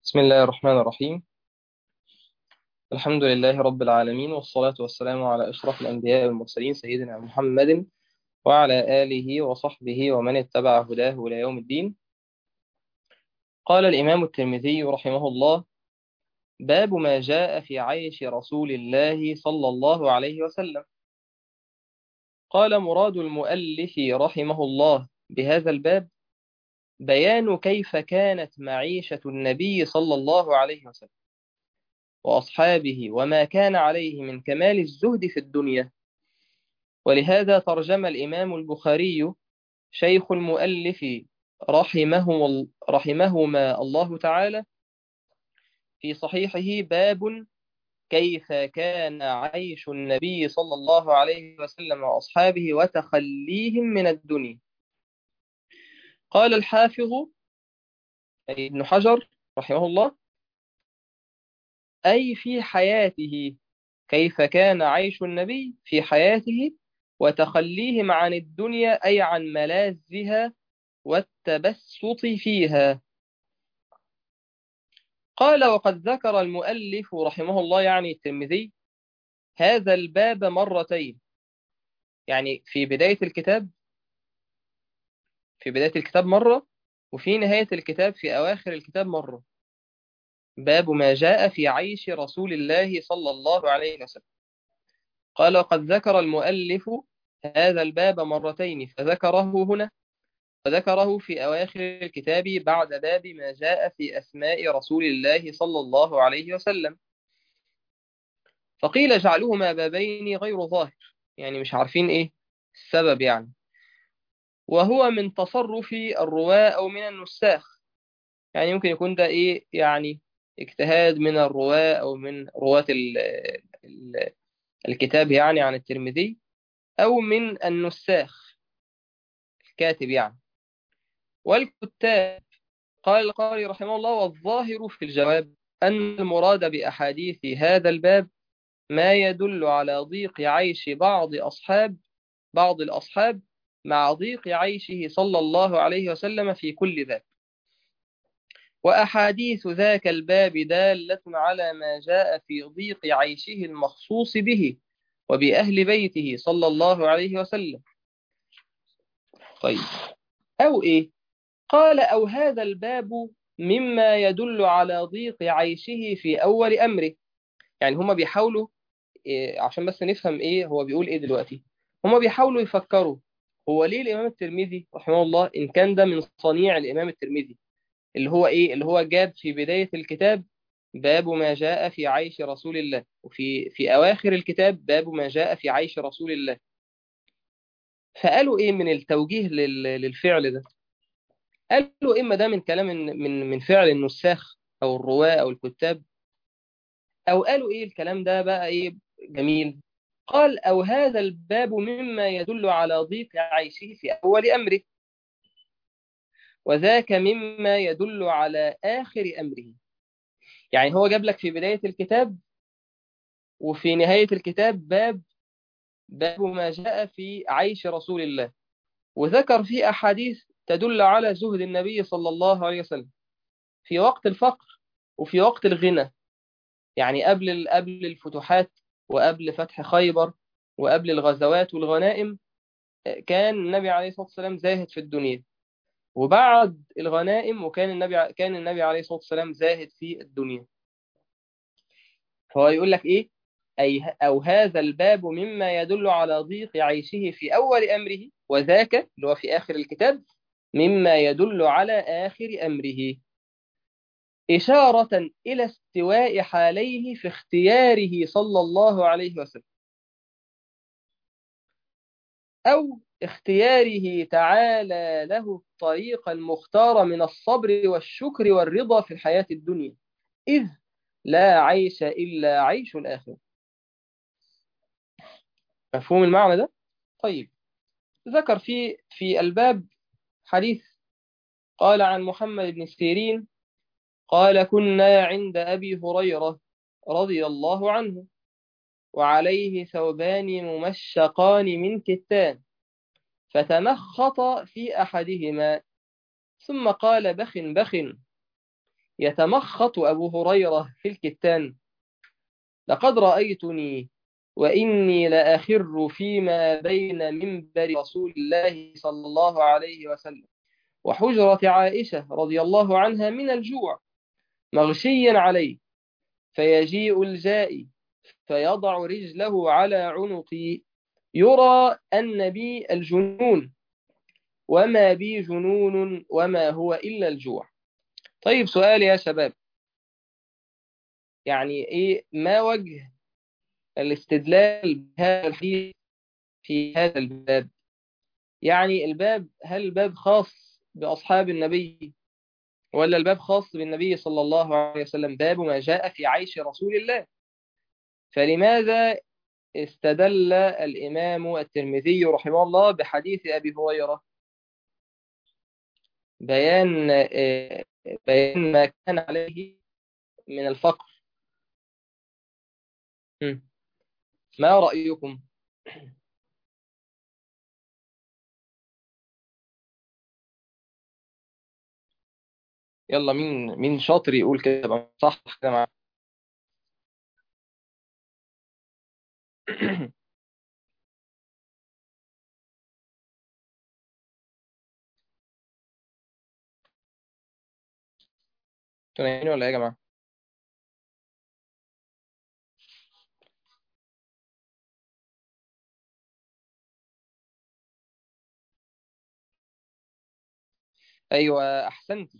بسم الله الرحمن الرحيم الحمد لله رب العالمين والصلاة والسلام على أشرف الأنبياء والمرسلين سيدنا محمد وعلى آله وصحبه ومن اتبع هداه إلى يوم الدين قال الإمام الترمذي رحمه الله باب ما جاء في عيش رسول الله صلى الله عليه وسلم قال مراد المؤلف رحمه الله بهذا الباب بيان كيف كانت معيشة النبي صلى الله عليه وسلم وأصحابه وما كان عليه من كمال الزهد في الدنيا ولهذا ترجم الإمام البخاري شيخ المؤلف رحمه رحمهما الله تعالى في صحيحه باب كيف كان عيش النبي صلى الله عليه وسلم وأصحابه وتخليهم من الدنيا قال الحافظ أي ابن حجر رحمه الله أي في حياته كيف كان عيش النبي في حياته وتخليهم عن الدنيا أي عن ملاذها والتبسط فيها قال وقد ذكر المؤلف رحمه الله يعني الترمذي هذا الباب مرتين يعني في بداية الكتاب في بداية الكتاب مرة وفي نهاية الكتاب في أواخر الكتاب مرة باب ما جاء في عيش رسول الله صلى الله عليه وسلم قال وقد ذكر المؤلف هذا الباب مرتين فذكره هنا وذكره في أواخر الكتاب بعد باب ما جاء في أسماء رسول الله صلى الله عليه وسلم فقيل جعلهما بابين غير ظاهر يعني مش عارفين إيه السبب يعني وهو من تصرف الرواة أو من النساخ يعني ممكن يكون ده إيه يعني اجتهاد من الرواة أو من رواة ال ال الكتاب يعني عن الترمذي أو من النساخ الكاتب يعني والكتاب قال القاري رحمه الله والظاهر في الجواب أن المراد بأحاديث هذا الباب ما يدل على ضيق عيش بعض أصحاب بعض الأصحاب مع ضيق عيشه صلى الله عليه وسلم في كل ذات وأحاديث ذاك الباب دالة على ما جاء في ضيق عيشه المخصوص به وبأهل بيته صلى الله عليه وسلم طيب أو إيه قال أو هذا الباب مما يدل على ضيق عيشه في أول أمره يعني هما بيحاولوا إيه عشان بس نفهم إيه هو بيقول إيه دلوقتي هما بيحاولوا يفكروا هو ليه الإمام الترمذي رحمه الله إن كان ده من صنيع الإمام الترمذي اللي هو إيه اللي هو جاب في بداية الكتاب باب ما جاء في عيش رسول الله وفي في أواخر الكتاب باب ما جاء في عيش رسول الله فقالوا إيه من التوجيه للفعل ده قالوا إما ده من كلام من من فعل النساخ أو الرواة أو الكتاب أو قالوا إيه الكلام ده بقى إيه جميل قال أو هذا الباب مما يدل على ضيق عيشه في أول أمره وذاك مما يدل على آخر أمره يعني هو جاب لك في بداية الكتاب وفي نهاية الكتاب باب باب ما جاء في عيش رسول الله وذكر فيه أحاديث تدل على زهد النبي صلى الله عليه وسلم في وقت الفقر وفي وقت الغنى يعني قبل قبل الفتوحات وقبل فتح خيبر وقبل الغزوات والغنائم كان النبي عليه الصلاة والسلام زاهد في الدنيا وبعد الغنائم وكان النبي كان النبي عليه الصلاة والسلام زاهد في الدنيا فهو يقول لك ايه أي أو هذا الباب مما يدل على ضيق عيشه في أول أمره وذاك اللي هو في آخر الكتاب مما يدل على آخر أمره إشارة إلى استواء حاليه في اختياره صلى الله عليه وسلم أو اختياره تعالى له الطريق المختار من الصبر والشكر والرضا في الحياة الدنيا إذ لا عيش إلا عيش الآخرة مفهوم المعنى ده؟ طيب ذكر في في الباب حديث قال عن محمد بن سيرين قال كنا عند أبي هريرة رضي الله عنه وعليه ثوبان ممشقان من كتان فتمخط في أحدهما ثم قال بخ بخ يتمخط أبو هريرة في الكتان لقد رأيتني وإني لأخر فيما بين منبر رسول الله صلى الله عليه وسلم وحجرة عائشة رضي الله عنها من الجوع مغشيا عليه فيجيء الجائي فيضع رجله على عنقي يرى أن بي الجنون وما بي جنون وما هو إلا الجوع طيب سؤال يا شباب يعني إيه ما وجه الاستدلال بهذا الحديث في هذا الباب يعني الباب هل الباب خاص بأصحاب النبي ولا الباب خاص بالنبي صلى الله عليه وسلم باب ما جاء في عيش رسول الله فلماذا استدل الإمام الترمذي رحمه الله بحديث أبي هريرة بيان بيان ما كان عليه من الفقر ما رأيكم يلا مين مين شاطر يقول كده صح كده معايا تنين ولا ايه يا جماعة ايوه احسنت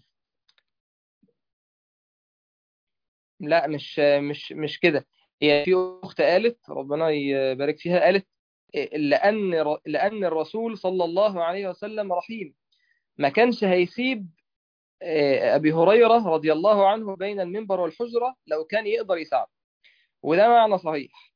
لا مش مش مش كده هي في اخت قالت ربنا يبارك فيها قالت لان لان الرسول صلى الله عليه وسلم رحيم ما كانش هيسيب ابي هريره رضي الله عنه بين المنبر والحجره لو كان يقدر يساعده وده معنى صحيح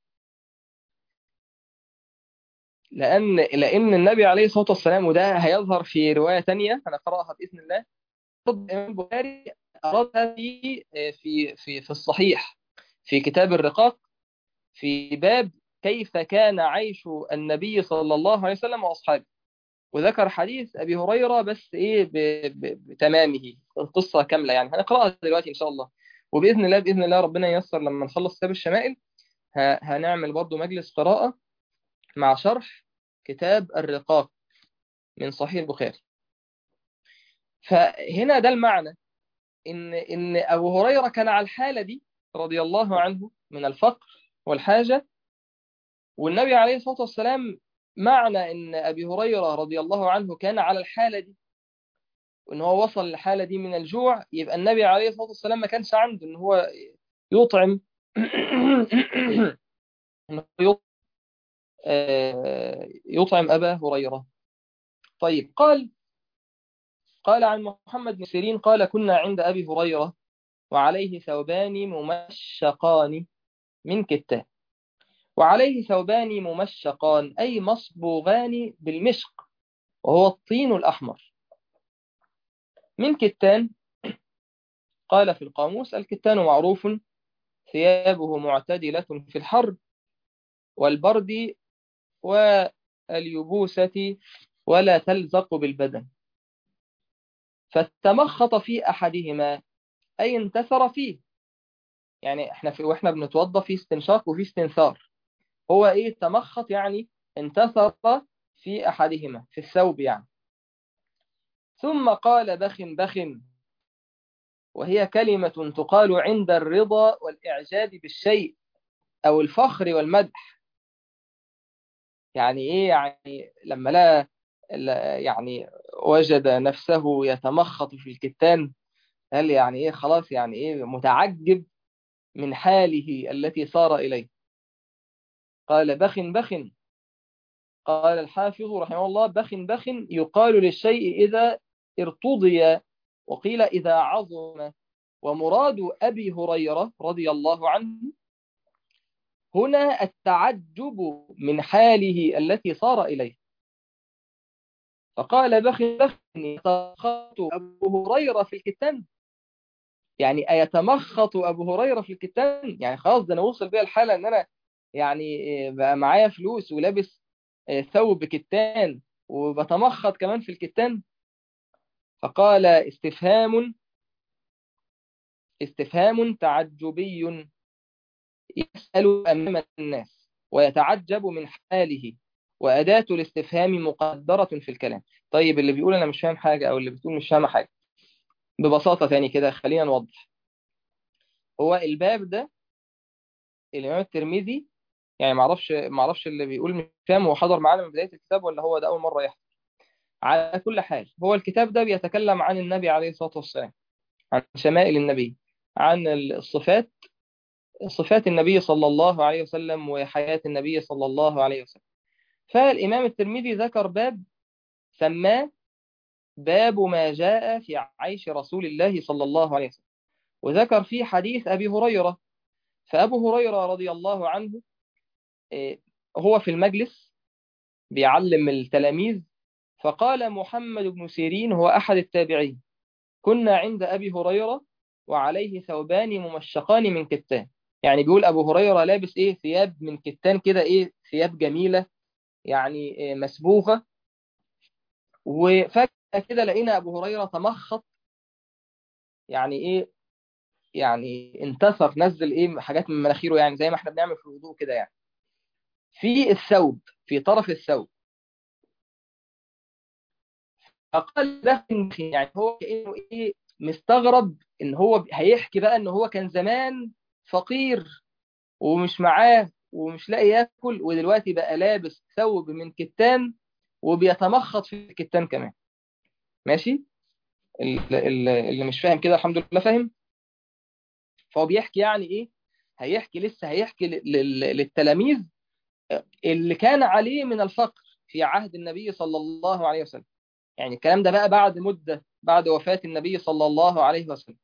لان لان النبي عليه الصلاه والسلام وده هيظهر في روايه تانية هنقراها باذن الله الامام البخاري أرادها في في في في الصحيح في كتاب الرقاق في باب كيف كان عيش النبي صلى الله عليه وسلم وأصحابه وذكر حديث أبي هريرة بس إيه بتمامه القصة كاملة يعني هنقرأها دلوقتي إن شاء الله وبإذن الله بإذن الله ربنا ييسر لما نخلص كتاب الشمائل هنعمل برضو مجلس قراءة مع شرح كتاب الرقاق من صحيح البخاري فهنا ده المعنى ان ان ابو هريره كان على الحاله دي رضي الله عنه من الفقر والحاجه والنبي عليه الصلاه والسلام معنى ان ابي هريره رضي الله عنه كان على الحاله دي وان هو وصل للحاله دي من الجوع يبقى النبي عليه الصلاه والسلام ما كانش عنده ان هو يطعم يطعم ابا هريره طيب قال قال عن محمد بن سيرين قال كنا عند أبي هريرة وعليه ثوبان ممشقان من كتان وعليه ثوبان ممشقان أي مصبوغان بالمشق وهو الطين الأحمر من كتان قال في القاموس الكتان معروف ثيابه معتدلة في الحر والبرد واليبوسة ولا تلزق بالبدن فالتمخط في أحدهما أي انتثر فيه يعني احنا في واحنا بنتوضى في استنشاق وفي استنثار هو ايه تمخط يعني انتثر في أحدهما في الثوب يعني ثم قال بخ بخ وهي كلمة تقال عند الرضا والإعجاب بالشيء أو الفخر والمدح يعني إيه يعني لما لا يعني وجد نفسه يتمخط في الكتان قال يعني ايه خلاص يعني ايه متعجب من حاله التي صار إليه قال بخ بخ قال الحافظ رحمه الله بخ بخ يقال للشيء إذا ارتضي وقيل إذا عظم ومراد أبي هريرة رضي الله عنه هنا التعجب من حاله التي صار إليه فقال بخ بخ يتمخط أبو هريرة في الكتان يعني أيتمخط أبو هريرة في الكتان يعني خلاص ده أنا وصل بيها الحالة أن أنا يعني بقى معايا فلوس ولابس ثوب كتان وبتمخط كمان في الكتان فقال استفهام استفهام تعجبي يسأل أمام الناس ويتعجب من حاله وأداة الاستفهام مقدرة في الكلام طيب اللي بيقول أنا مش فاهم حاجة أو اللي بتقول مش فاهمة حاجة ببساطة تاني كده خلينا نوضح هو الباب ده الإمام الترمذي يعني معرفش معرفش اللي بيقول مش فاهم هو حضر معانا من بداية الكتاب ولا هو ده أول مرة يحضر على كل حال هو الكتاب ده بيتكلم عن النبي عليه الصلاة والسلام عن شمائل النبي عن الصفات صفات النبي صلى الله عليه وسلم وحياة النبي صلى الله عليه وسلم فالإمام الترمذي ذكر باب سماه باب ما جاء في عيش رسول الله صلى الله عليه وسلم وذكر فيه حديث أبي هريرة فأبو هريرة رضي الله عنه هو في المجلس بيعلم التلاميذ فقال محمد بن سيرين هو أحد التابعين كنا عند أبي هريرة وعليه ثوبان ممشقان من كتان يعني بيقول أبو هريرة لابس إيه ثياب من كتان كده إيه ثياب جميلة يعني إيه مسبوغة وفجأة كده لقينا أبو هريرة تمخط يعني إيه يعني انتصر نزل إيه حاجات من مناخيره يعني زي ما إحنا بنعمل في الوضوء كده يعني في الثوب في طرف الثوب فقال له يعني هو كأنه إيه مستغرب إن هو هيحكي بقى إن هو كان زمان فقير ومش معاه ومش لاقي ياكل ودلوقتي بقى لابس ثوب من كتان وبيتمخط في الكتان كمان ماشي اللي مش فاهم كده الحمد لله فاهم فهو بيحكي يعني ايه هيحكي لسه هيحكي للتلاميذ اللي كان عليه من الفقر في عهد النبي صلى الله عليه وسلم يعني الكلام ده بقى بعد مدة بعد وفاة النبي صلى الله عليه وسلم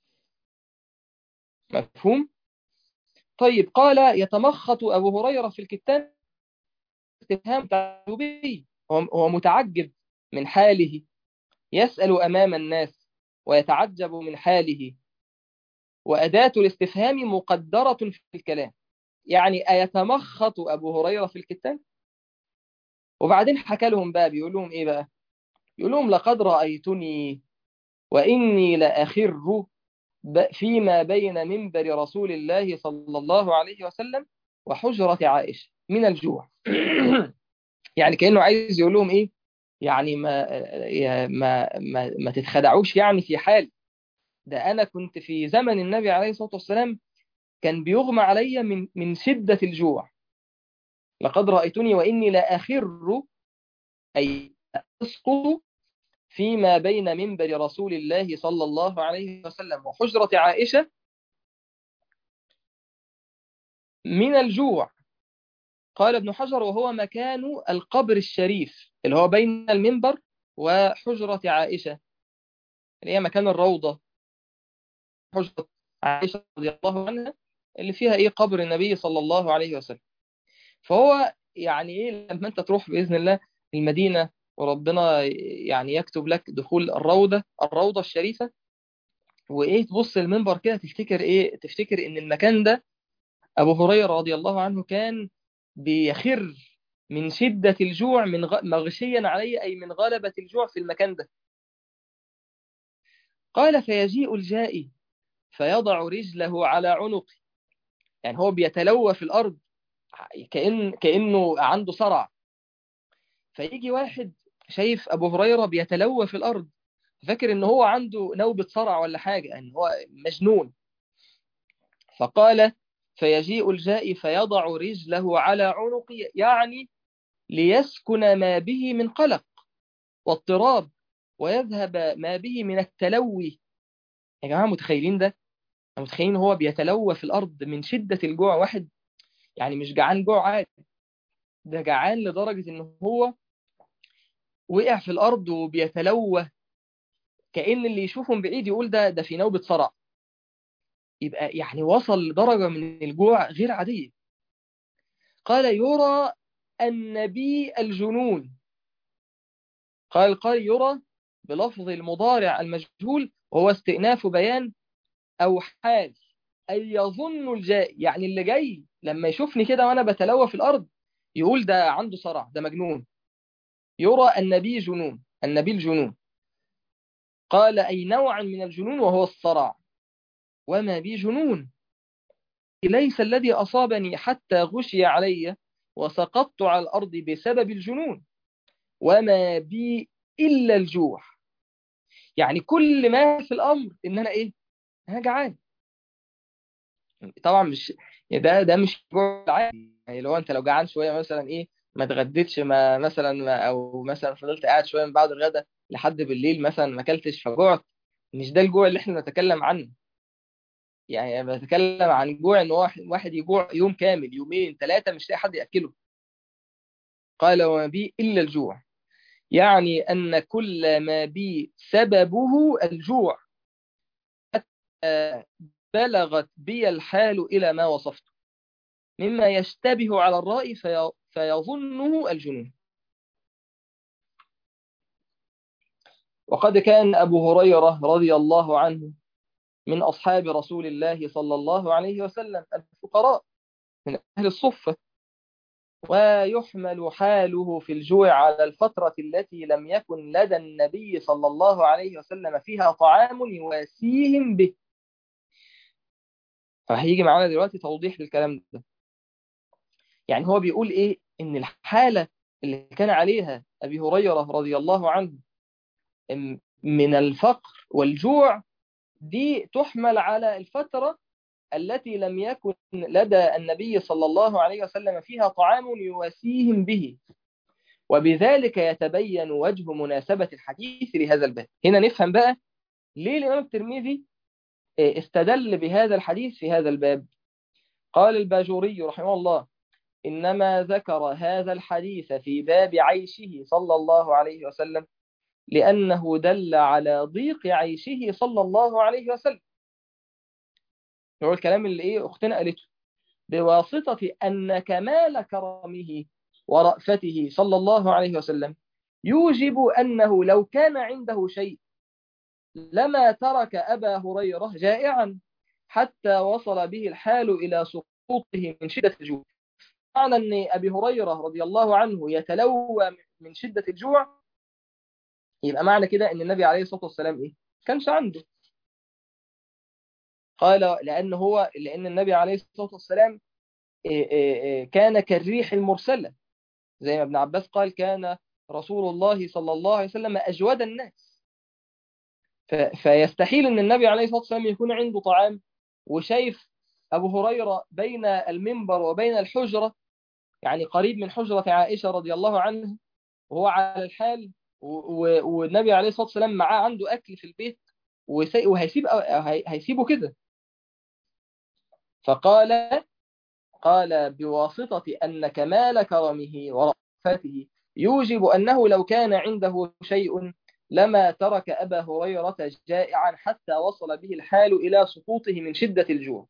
مفهوم؟ طيب قال يتمخط أبو هريرة في الكتان استفهام تعجبي هو متعجب من حاله يسأل أمام الناس ويتعجب من حاله وأداة الاستفهام مقدرة في الكلام يعني أيتمخط أبو هريرة في الكتان وبعدين حكى لهم بقى بيقول لهم إيه بقى يقول لهم لقد رأيتني وإني لأخر فيما بين منبر رسول الله صلى الله عليه وسلم وحجرة عائشة من الجوع يعني كأنه عايز يقول لهم إيه يعني ما ما ما, ما تتخدعوش يعني في حال ده أنا كنت في زمن النبي عليه الصلاة والسلام كان بيغمى علي من من شدة الجوع لقد رأيتني وإني لأخر أي أسقط فيما بين منبر رسول الله صلى الله عليه وسلم وحجرة عائشة من الجوع قال ابن حجر وهو مكان القبر الشريف اللي هو بين المنبر وحجرة عائشة اللي هي مكان الروضة حجرة عائشة رضي الله عنها اللي فيها ايه قبر النبي صلى الله عليه وسلم فهو يعني ايه لما انت تروح بإذن الله المدينة وربنا يعني يكتب لك دخول الروضة الروضة الشريفة وإيه تبص المنبر كده تفتكر إيه تفتكر إن المكان ده أبو هريرة رضي الله عنه كان بيخر من شدة الجوع من غ... مغشيا عليه أي من غلبة الجوع في المكان ده قال فيجيء الجائي فيضع رجله على عنقي يعني هو بيتلوى في الأرض كأن كأنه عنده صرع فيجي واحد شايف أبو هريرة بيتلوى في الأرض فاكر إن هو عنده نوبة صرع ولا حاجة إن هو مجنون فقال فيجيء الجائي فيضع رجله على عنقي يعني ليسكن ما به من قلق واضطراب ويذهب ما به من التلوي يا جماعة متخيلين ده متخيلين هو بيتلوى في الأرض من شدة الجوع واحد يعني مش جعان جوع عادي ده جعان لدرجة إن هو وقع في الأرض وبيتلوى كأن اللي يشوفه من بعيد يقول ده ده في نوبة صرع يبقى يعني وصل لدرجة من الجوع غير عادية قال يرى النبي الجنون قال قال يرى بلفظ المضارع المجهول وهو استئناف بيان أو حال أي يظن الجاي يعني اللي جاي لما يشوفني كده وأنا بتلوى في الأرض يقول ده عنده صرع ده مجنون يرى النبي جنون النبي الجنون قال أي نوع من الجنون وهو الصرع وما بي جنون ليس الذي أصابني حتى غشي علي وسقطت على الأرض بسبب الجنون وما بي إلا الجوع يعني كل ما في الأمر إن أنا إيه أنا جعان طبعا مش ده ده مش جوع عادي يعني لو انت لو جعان شويه مثلا ايه ما اتغديتش ما مثلا ما او مثلا فضلت قاعد شويه من بعد الغداء لحد بالليل مثلا ما اكلتش فجوعت مش ده الجوع اللي احنا نتكلم عنه يعني بتكلم عن جوع ان واحد واحد يجوع يوم كامل يومين ثلاثه مش لاقي حد ياكله قال وما بي الا الجوع يعني ان كل ما بي سببه الجوع حتى بلغت بي الحال إلى ما وصفته مما يشتبه على الرأي في فيظنه الجنون وقد كان أبو هريرة رضي الله عنه من أصحاب رسول الله صلى الله عليه وسلم الفقراء من أهل الصفة ويحمل حاله في الجوع على الفترة التي لم يكن لدى النبي صلى الله عليه وسلم فيها طعام يواسيهم به فهيجي معانا دلوقتي توضيح للكلام ده يعني هو بيقول ايه ان الحالة اللي كان عليها ابي هريرة رضي الله عنه من الفقر والجوع دي تحمل على الفترة التي لم يكن لدى النبي صلى الله عليه وسلم فيها طعام يواسيهم به وبذلك يتبين وجه مناسبة الحديث لهذا الباب هنا نفهم بقى ليه الإمام الترمذي استدل بهذا الحديث في هذا الباب قال الباجوري رحمه الله إنما ذكر هذا الحديث في باب عيشه صلى الله عليه وسلم لأنه دل على ضيق عيشه صلى الله عليه وسلم هو الكلام اللي إيه أختنا قالته بواسطة أن كمال كرمه ورأفته صلى الله عليه وسلم يوجب أنه لو كان عنده شيء لما ترك أبا هريرة جائعا حتى وصل به الحال إلى سقوطه من شدة الجوع معنى أن أبي هريرة رضي الله عنه يتلوى من شدة الجوع يبقى معنى كده أن النبي عليه الصلاة والسلام إيه؟ كانش عنده قال لأن هو لأن النبي عليه الصلاة والسلام كان كالريح المرسلة زي ما ابن عباس قال كان رسول الله صلى الله عليه وسلم أجود الناس فيستحيل أن النبي عليه الصلاة والسلام يكون عنده طعام وشايف أبو هريرة بين المنبر وبين الحجرة يعني قريب من حجرة عائشة رضي الله عنها وهو على الحال والنبي عليه الصلاة والسلام معاه عنده أكل في البيت وهيسيب هيسيبه كده فقال قال بواسطة أن كمال كرمه ورأفته يوجب أنه لو كان عنده شيء لما ترك أبا هريرة جائعا حتى وصل به الحال إلى سقوطه من شدة الجوع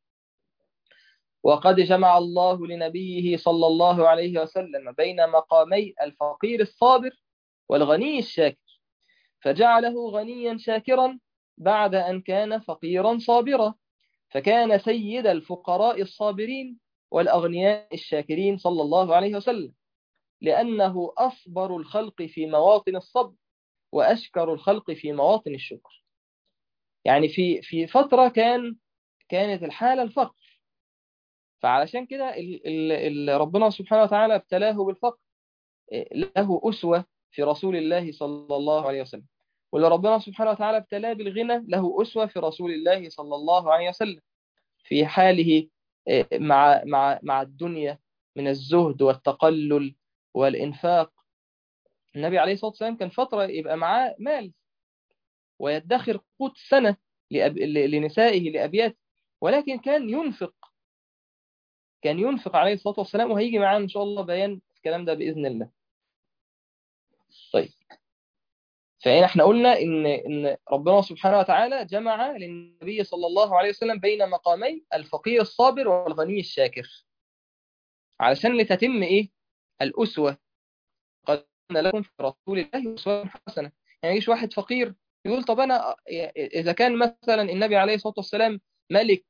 وقد جمع الله لنبيه صلى الله عليه وسلم بين مقامي الفقير الصابر والغني الشاكر فجعله غنيا شاكرا بعد أن كان فقيرا صابرا فكان سيد الفقراء الصابرين والأغنياء الشاكرين صلى الله عليه وسلم لأنه أصبر الخلق في مواطن الصبر وأشكر الخلق في مواطن الشكر يعني في في فترة كان كانت الحالة الفقر فعلشان كده ربنا سبحانه وتعالى ابتلاه بالفقر له أسوة في رسول الله صلى الله عليه وسلم واللي ربنا سبحانه وتعالى ابتلاه بالغنى له أسوة في رسول الله صلى الله عليه وسلم في حاله مع مع مع الدنيا من الزهد والتقلل والإنفاق النبي عليه الصلاة والسلام كان فترة يبقى معاه مال ويدخر قوت سنة لأب... لنسائه لأبياته ولكن كان ينفق كان ينفق عليه الصلاة والسلام وهيجي معانا إن شاء الله بيان الكلام ده بإذن الله طيب فإن احنا قلنا إن إن ربنا سبحانه وتعالى جمع للنبي صلى الله عليه وسلم بين مقامي الفقير الصابر والغني الشاكر علشان لتتم إيه الأسوة قد لكم في رسول الله أسوة حسنة يعني يجيش واحد فقير يقول طب أنا إذا كان مثلا النبي عليه الصلاة والسلام ملك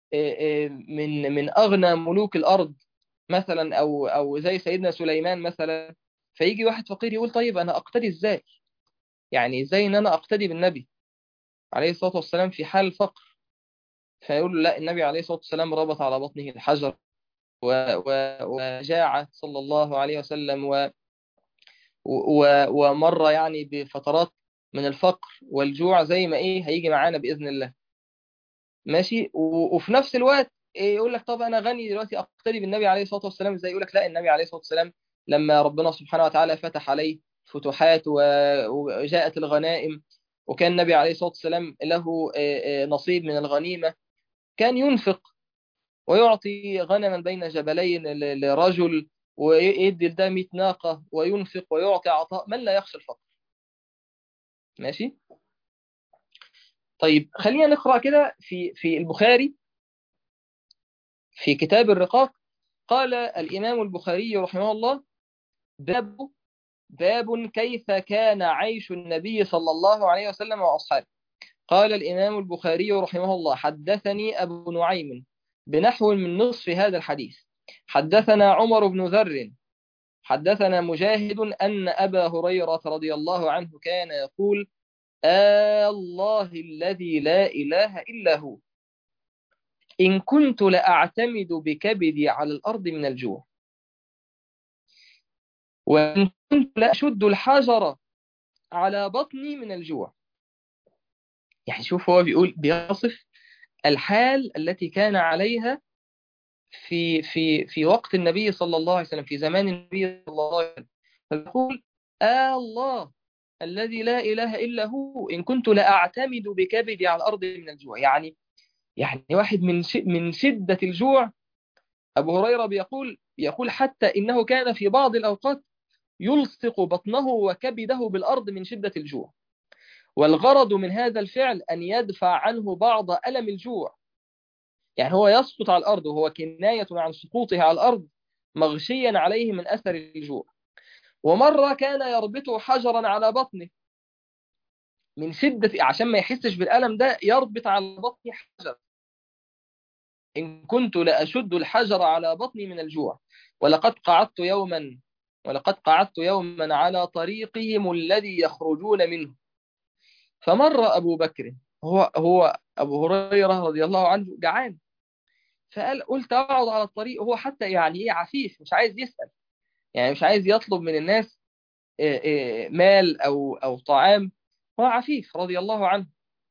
من من أغنى ملوك الأرض مثلا أو أو زي سيدنا سليمان مثلا فيجي واحد فقير يقول طيب أنا أقتدي إزاي يعني إزاي إن أنا أقتدي بالنبي عليه الصلاة والسلام في حال الفقر فيقول له لا النبي عليه الصلاة والسلام ربط على بطنه الحجر و... و... وجاع صلى الله عليه وسلم و... و... ومر يعني بفترات من الفقر والجوع زي ما ايه هيجي معانا بإذن الله ماشي و... وفي نفس الوقت إيه يقول لك طب انا غني دلوقتي اقتدي بالنبي عليه الصلاة والسلام ازاي يقول لك لا النبي عليه الصلاة والسلام لما ربنا سبحانه وتعالى فتح عليه فتوحات و... وجاءت الغنائم وكان النبي عليه الصلاة والسلام له نصيب من الغنيمة كان ينفق ويعطي غنما بين جبلين لرجل ويدي ده 100 ناقة وينفق ويعطي عطاء من لا يخشى الفقر ماشي طيب خلينا نقرأ كده في في البخاري في كتاب الرقاق قال الإمام البخاري رحمه الله باب باب كيف كان عيش النبي صلى الله عليه وسلم وأصحابه قال الإمام البخاري رحمه الله حدثني أبو نعيم بنحو من نصف هذا الحديث حدثنا عمر بن ذر حدثنا مجاهد أن أبا هريرة رضي الله عنه كان يقول آه الله الذي لا إله إلا هو إن كنت لأعتمد بكبدي على الأرض من الجوع وإن كنت لأشد الحجر على بطني من الجوع يعني شوف هو بيقول بيصف الحال التي كان عليها في في في وقت النبي صلى الله عليه وسلم في زمان النبي صلى الله عليه وسلم فيقول آه الله الذي لا إله إلا هو إن كنت لأعتمد بكبدي على الأرض من الجوع يعني يعني واحد من من شدة الجوع أبو هريرة بيقول يقول حتى إنه كان في بعض الأوقات يلصق بطنه وكبده بالأرض من شدة الجوع والغرض من هذا الفعل أن يدفع عنه بعض ألم الجوع يعني هو يسقط على الأرض وهو كناية عن سقوطه على الأرض مغشيا عليه من أثر الجوع ومرة كان يربط حجرا على بطنه من شدة عشان ما يحسش بالألم ده يربط على بطنه حجر إن كنت لأشد الحجر على بطني من الجوع ولقد قعدت يوما ولقد قعدت يوما على طريقهم الذي يخرجون منه فمر أبو بكر هو هو أبو هريرة رضي الله عنه جعان فقال قلت أقعد على الطريق هو حتى يعني إيه عفيف مش عايز يسأل يعني مش عايز يطلب من الناس مال أو أو طعام هو عفيف رضي الله عنه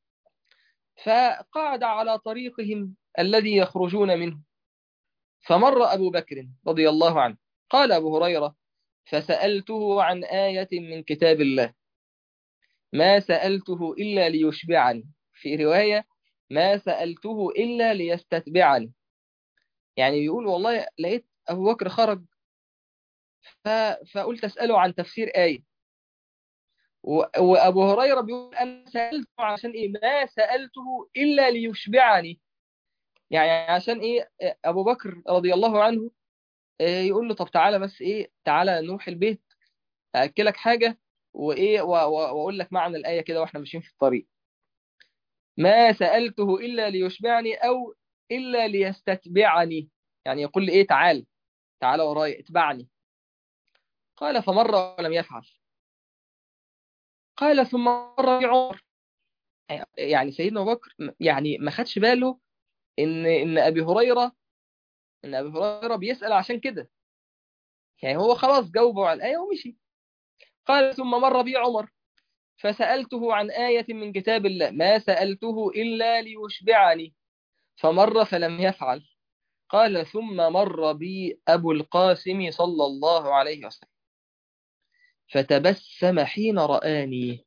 فقعد على طريقهم الذي يخرجون منه فمر أبو بكر رضي الله عنه قال أبو هريرة فسألته عن آية من كتاب الله ما سألته إلا ليشبعني في رواية ما سألته إلا ليستتبعني يعني بيقول والله لقيت أبو بكر خرج ف... فقلت أسأله عن تفسير آية و... وأبو هريرة بيقول أنا سألته عشان إيه ما سألته إلا ليشبعني يعني عشان إيه أبو بكر رضي الله عنه يقول له طب تعالى بس إيه تعالى نروح البيت أكلك حاجة وإيه و... و... وأقول لك معنى الآية كده وإحنا ماشيين في الطريق ما سألته إلا ليشبعني أو إلا ليستتبعني يعني يقول لي إيه تعال تعال وراي اتبعني قال فمر ولم يفعل قال ثم مر عمر يعني سيدنا أبو بكر يعني ما خدش باله إن إن أبي هريرة إن أبي هريرة بيسأل عشان كده يعني هو خلاص جاوبه على الآية ومشي قال ثم مر بي عمر فسألته عن آية من كتاب الله ما سألته إلا ليشبعني فمر فلم يفعل قال ثم مر بي أبو القاسم صلى الله عليه وسلم فتبسم حين رآني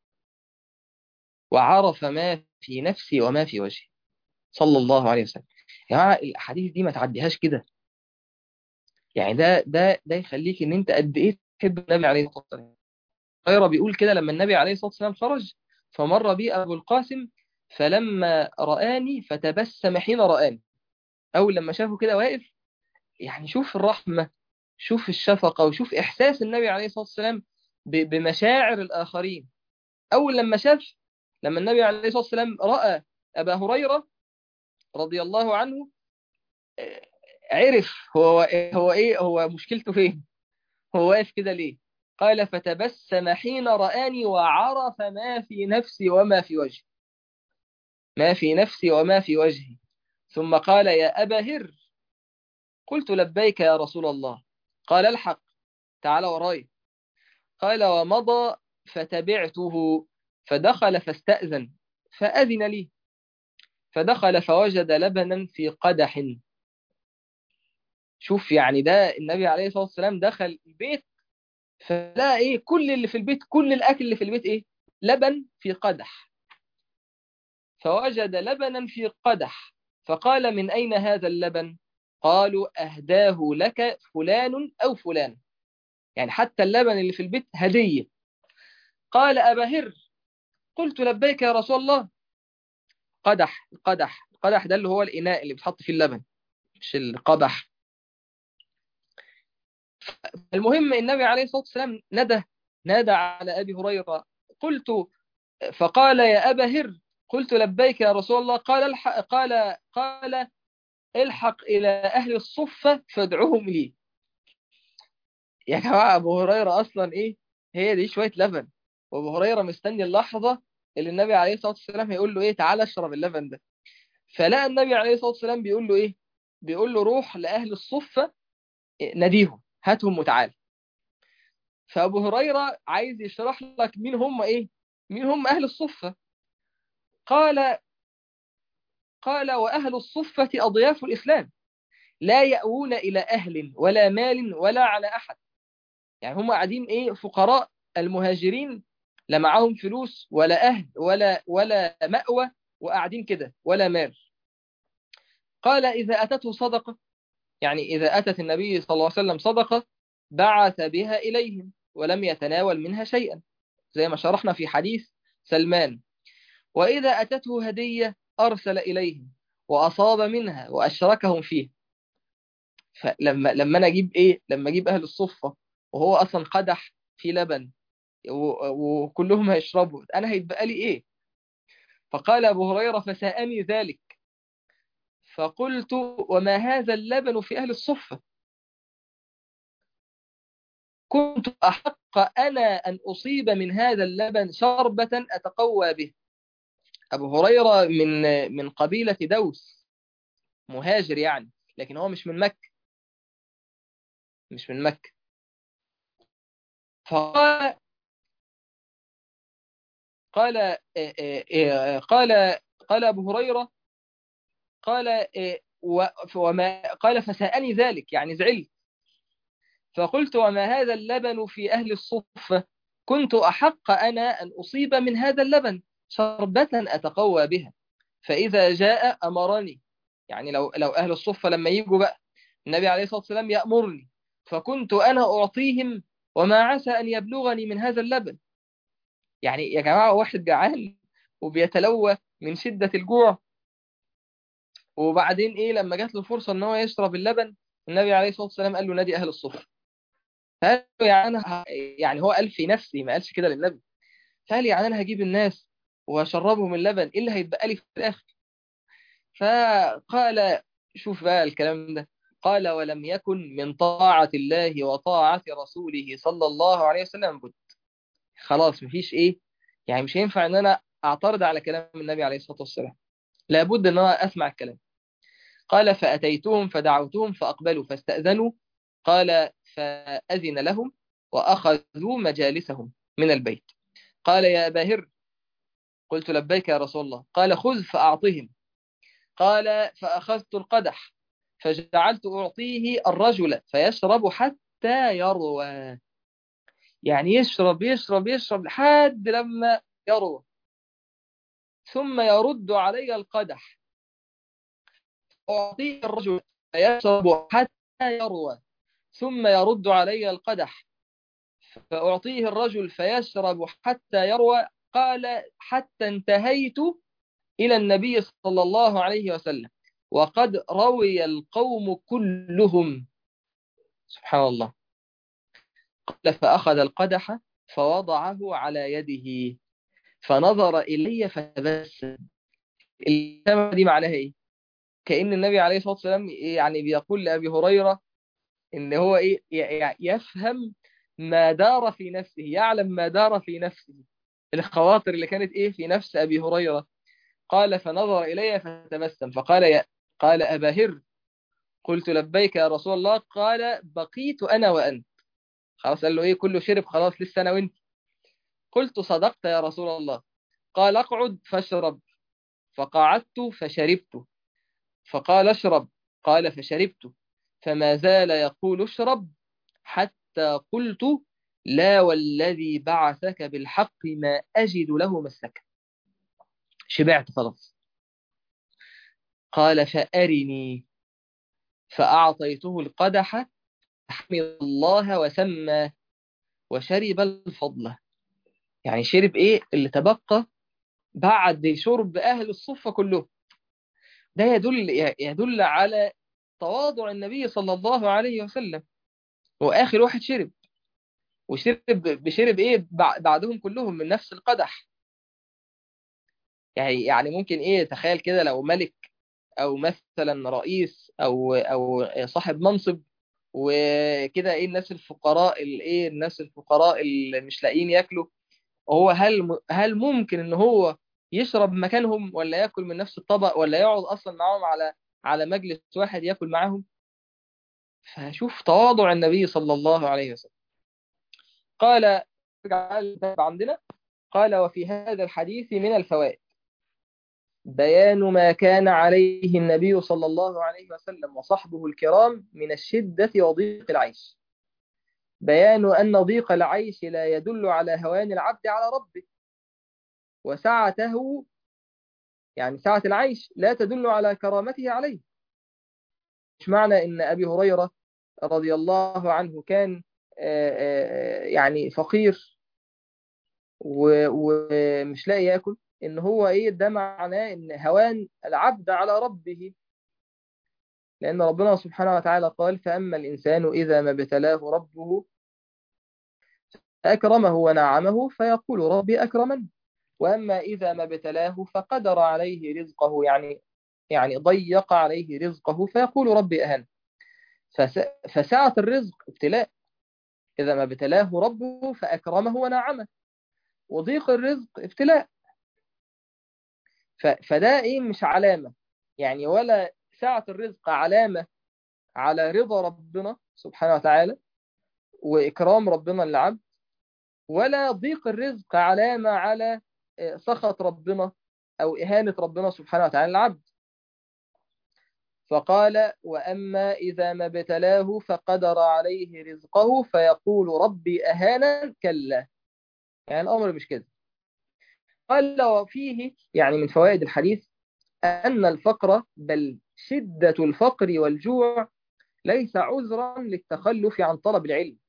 وعرف ما في نفسي وما في وجهي صلى الله عليه وسلم يا جماعة الأحاديث دي ما تعديهاش كده يعني ده ده ده يخليك ان انت قد ايه تحب النبي عليه الصلاه والسلام غير بيقول كده لما النبي عليه الصلاه والسلام خرج فمر بي ابو القاسم فلما رآني فتبسم حين رآني أول لما شافه كده واقف يعني شوف الرحمة شوف الشفقة وشوف إحساس النبي عليه الصلاة والسلام بمشاعر الآخرين أول لما شاف لما النبي عليه الصلاة والسلام رأى أبا هريرة رضي الله عنه عرف هو هو إيه هو مشكلته فين هو واقف كده ليه قال فتبسم حين رآني وعرف ما في نفسي وما في وجهي ما في نفسي وما في وجهي ثم قال يا أبا هر قلت لبيك يا رسول الله قال الحق تعال وراي قال ومضى فتبعته فدخل فاستأذن فأذن لي فدخل فوجد لبنا في قدح شوف يعني ده النبي عليه الصلاة والسلام دخل البيت فلا ايه كل اللي في البيت كل الاكل اللي في البيت ايه لبن في قدح فوجد لبنا في قدح فقال من اين هذا اللبن قالوا اهداه لك فلان او فلان يعني حتى اللبن اللي في البيت هديه قال ابا هر قلت لبيك يا رسول الله قدح القدح القدح ده اللي هو الاناء اللي بتحط فيه اللبن مش القدح المهم النبي عليه الصلاة والسلام ندى نادى على أبي هريرة قلت فقال يا أبا هر قلت لبيك يا رسول الله قال الحق قال قال الحق إلى أهل الصفة فادعوهم لي يا جماعة أبو هريرة أصلا إيه هي دي شوية لبن وأبو هريرة مستني اللحظة اللي النبي عليه الصلاة والسلام هيقول له إيه تعال اشرب اللبن ده فلقى النبي عليه الصلاة والسلام بيقول له إيه بيقول له روح لأهل الصفة ناديهم هاتهم وتعال فأبو هريرة عايز يشرح لك مين هم إيه مين هم أهل الصفة قال قال وأهل الصفة أضياف الإسلام لا يأوون إلى أهل ولا مال ولا على أحد يعني هم قاعدين إيه فقراء المهاجرين لا معاهم فلوس ولا أهل ولا ولا مأوى وقاعدين كده ولا مال قال إذا أتته صدقة يعني إذا أتت النبي صلى الله عليه وسلم صدقة بعث بها إليهم ولم يتناول منها شيئا زي ما شرحنا في حديث سلمان وإذا أتته هدية أرسل إليهم وأصاب منها وأشركهم فيه فلما لما أنا أجيب إيه لما أجيب أهل الصفة وهو أصلا قدح في لبن وكلهم هيشربوا أنا هيتبقى لي إيه فقال أبو هريرة فساءني ذلك فقلت وما هذا اللبن في أهل الصفة كنت أحق أنا أن أصيب من هذا اللبن شربة أتقوى به أبو هريرة من من قبيلة دوس مهاجر يعني لكن هو مش من مكة مش من مكة فقال قال قال قال أبو هريرة قال وما قال فسأني ذلك يعني زعلت فقلت وما هذا اللبن في أهل الصفة كنت أحق أنا أن أصيب من هذا اللبن شربة أتقوى بها فإذا جاء أمرني يعني لو لو أهل الصفة لما يجوا بقى النبي عليه الصلاة والسلام يأمرني فكنت أنا أعطيهم وما عسى أن يبلغني من هذا اللبن يعني يا جماعة واحد جعان وبيتلوى من شدة الجوع وبعدين إيه لما جات له فرصة إن هو يشرب اللبن النبي عليه الصلاة والسلام قال له نادي أهل الصفة قال له يعني أنا يعني هو قال في نفسي ما قالش كده للنبي قال يعني أنا هجيب الناس واشربهم اللبن ايه اللي هيتبقى لي في الاخر فقال شوف بقى الكلام ده قال ولم يكن من طاعة الله وطاعة رسوله صلى الله عليه وسلم بد خلاص مفيش ايه يعني مش هينفع ان انا اعترض على كلام النبي عليه الصلاة والسلام لابد ان انا اسمع الكلام قال فأتيتهم فدعوتهم فأقبلوا فاستأذنوا قال فأذن لهم وأخذوا مجالسهم من البيت قال يا أبا هر قلت لبيك يا رسول الله قال خذ فأعطهم قال فأخذت القدح فجعلت أعطيه الرجل فيشرب حتى يروى يعني يشرب يشرب يشرب لحد لما يروى ثم يرد علي القدح أعطيه الرجل فيشرب حتى يروى ثم يرد علي القدح فأعطيه الرجل فيشرب حتى يروى قال حتى انتهيت إلى النبي صلى الله عليه وسلم وقد روي القوم كلهم سبحان الله قال فأخذ القدح فوضعه على يده فنظر إلي فتبسم الكلمة دي معناها إيه؟ كأن النبي عليه الصلاة والسلام يعني بيقول لأبي هريرة إن هو إيه يفهم ما دار في نفسه يعلم ما دار في نفسه الخواطر اللي كانت ايه في نفس ابي هريره قال فنظر إلي فتبسم فقال يا قال أبا هر قلت لبيك يا رسول الله قال بقيت أنا وأنت خلاص قال له إيه كله شرب خلاص لسه أنا وأنت قلت صدقت يا رسول الله قال اقعد فاشرب فقعدت فشربت فقال اشرب قال فشربت فما زال يقول اشرب حتى قلت لا والذي بعثك بالحق ما أجد له مسكا شبعت خلاص قال فأرني فأعطيته القدح حمد الله وسمى وشرب الفضل يعني شرب ايه اللي تبقى بعد شرب أهل الصفة كلهم ده يدل يدل على تواضع النبي صلى الله عليه وسلم وآخر واحد شرب وشرب بشرب ايه بعدهم كلهم من نفس القدح يعني يعني ممكن ايه تخيل كده لو ملك او مثلا رئيس او او صاحب منصب وكده ايه الناس الفقراء الايه الناس الفقراء اللي مش لاقيين ياكلوا هو هل هل ممكن ان هو يشرب مكانهم ولا ياكل من نفس الطبق ولا يقعد اصلا معاهم على على مجلس واحد ياكل معاهم فشوف تواضع النبي صلى الله عليه وسلم قال عندنا قال وفي هذا الحديث من الفوائد بيان ما كان عليه النبي صلى الله عليه وسلم وصحبه الكرام من الشدة وضيق العيش بيان أن ضيق العيش لا يدل على هوان العبد على ربه وسعته يعني سعة العيش لا تدل على كرامته عليه مش معنى ان ابي هريرة رضي الله عنه كان يعني فقير ومش لاقي ياكل ان هو ايه ده معناه ان هوان العبد على ربه لان ربنا سبحانه وتعالى قال فاما الانسان اذا ما ابتلاه ربه اكرمه ونعمه فيقول ربي اكرمن واما اذا ما ابتلاه فقدر عليه رزقه يعني يعني ضيق عليه رزقه فيقول ربي أهن فسعة الرزق ابتلاء إذا ما ابتلاه ربه فأكرمه ونعمه وضيق الرزق ابتلاء فده إيه مش علامة يعني ولا سعة الرزق علامة على رضا ربنا سبحانه وتعالى وإكرام ربنا للعبد ولا ضيق الرزق علامة على سخط ربنا أو إهانة ربنا سبحانه وتعالى للعبد فقال وأما إذا ما ابتلاه فقدر عليه رزقه فيقول ربي أهانا كلا يعني الأمر مش كده قال وفيه يعني من فوائد الحديث أن الفقر بل شدة الفقر والجوع ليس عذرا للتخلف عن طلب العلم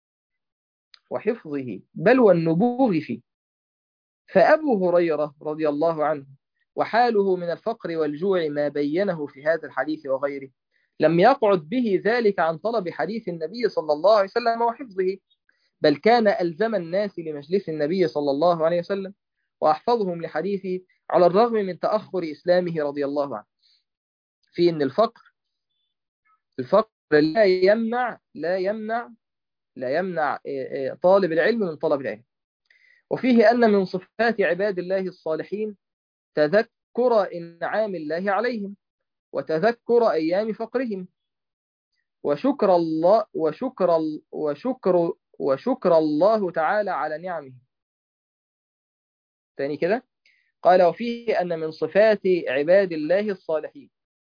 وحفظه بل والنبوغ فيه فأبو هريرة رضي الله عنه وحاله من الفقر والجوع ما بينه في هذا الحديث وغيره لم يقعد به ذلك عن طلب حديث النبي صلى الله عليه وسلم وحفظه بل كان ألزم الناس لمجلس النبي صلى الله عليه وسلم وأحفظهم لحديثه على الرغم من تأخر إسلامه رضي الله عنه في أن الفقر الفقر لا يمنع لا يمنع لا يمنع طالب العلم من طلب العلم وفيه أن من صفات عباد الله الصالحين تذكر إنعام الله عليهم وتذكر أيام فقرهم وشكر الله وشكر وشكر وشكر الله تعالى على نعمه تاني كده قال وفيه أن من صفات عباد الله الصالحين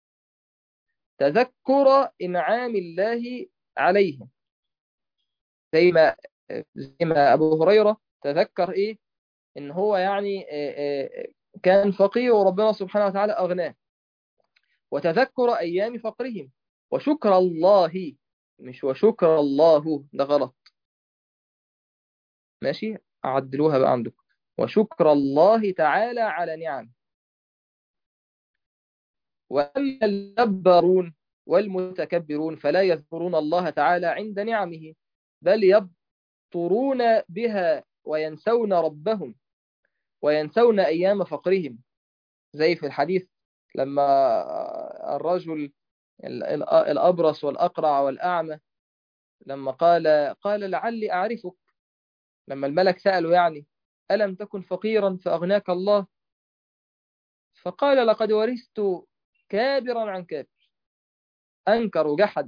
تذكر إنعام الله عليهم زي ما زي ما أبو هريرة تذكر إيه إن هو يعني كان فقير وربنا سبحانه وتعالى أغناه وتذكر أيام فقرهم وشكر الله مش وشكر الله ده غلط ماشي عدلوها بقى عندكم وشكر الله تعالى على نعم وأما الجبارون والمتكبرون فلا يذكرون الله تعالى عند نعمه بل يبطرون بها وينسون ربهم وينسون أيام فقرهم زي في الحديث لما الرجل الأبرص والأقرع والأعمى لما قال قال لعلي أعرفك لما الملك سأله يعني ألم تكن فقيرا فأغناك الله فقال لقد ورثت كابرا عن كابر أنكر وجحد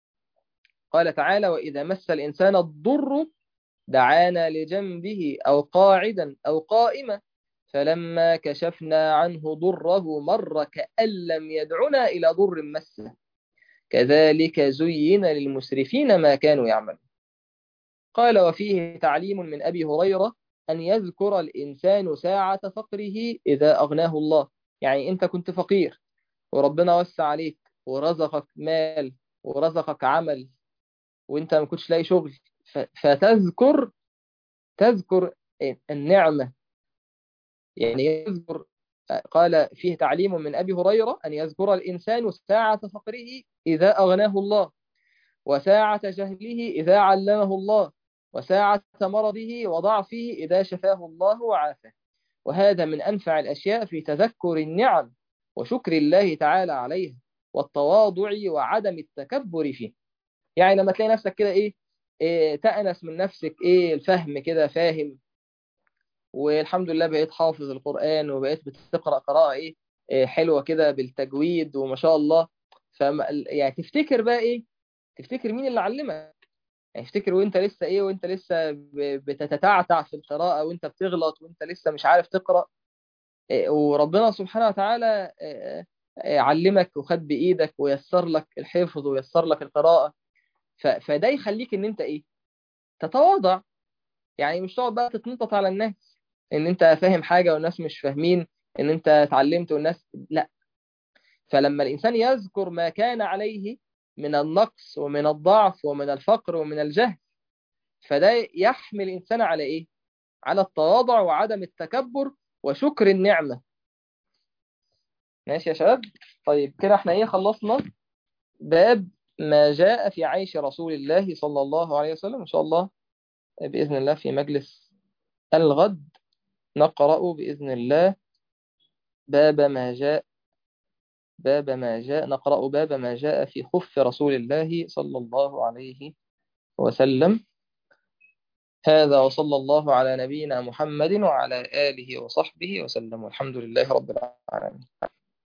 قال تعالى وإذا مس الإنسان الضر دعانا لجنبه أو قاعدا أو قائما فلما كشفنا عنه ضره مر كأن لم يدعنا إلى ضر مسه كذلك زين للمسرفين ما كانوا يعملون قال وفيه تعليم من أبي هريرة أن يذكر الإنسان ساعة فقره إذا أغناه الله يعني أنت كنت فقير وربنا وسع عليك ورزقك مال ورزقك عمل وانت ما كنتش لاقي شغل فتذكر تذكر النعمة يعني يذكر قال فيه تعليم من أبي هريرة أن يذكر الإنسان ساعة فقره إذا أغناه الله وساعة جهله إذا علمه الله وساعة مرضه وضعفه إذا شفاه الله وعافاه وهذا من أنفع الأشياء في تذكر النعم وشكر الله تعالى عليها والتواضع وعدم التكبر فيه يعني لما تلاقي نفسك كده إيه, إيه تأنس من نفسك إيه الفهم كده فاهم والحمد لله بقيت حافظ القرآن وبقيت بتقرأ قراءة إيه, إيه حلوة كده بالتجويد وما شاء الله فما يعني تفتكر بقى إيه تفتكر مين اللي علمك يعني افتكر وانت لسه ايه وانت لسه بتتتعتع في القراءة وانت بتغلط وانت لسه مش عارف تقرأ وربنا سبحانه وتعالى علمك وخد بإيدك ويسر لك الحفظ ويسر لك القراءة فده يخليك ان انت ايه تتواضع يعني مش تقعد بقى تتنطط على الناس ان انت فاهم حاجة والناس مش فاهمين ان انت اتعلمت والناس لا فلما الانسان يذكر ما كان عليه من النقص ومن الضعف ومن الفقر ومن الجهل فده يحمل الإنسان على إيه؟ على التواضع وعدم التكبر وشكر النعمة ماشي يا شباب طيب كده احنا ايه خلصنا باب ما جاء في عيش رسول الله صلى الله عليه وسلم إن شاء الله بإذن الله في مجلس الغد نقرأ بإذن الله باب ما جاء باب ما جاء نقرأ باب ما جاء في خف رسول الله صلى الله عليه وسلم هذا وصلى الله على نبينا محمد وعلى آله وصحبه وسلم والحمد لله رب العالمين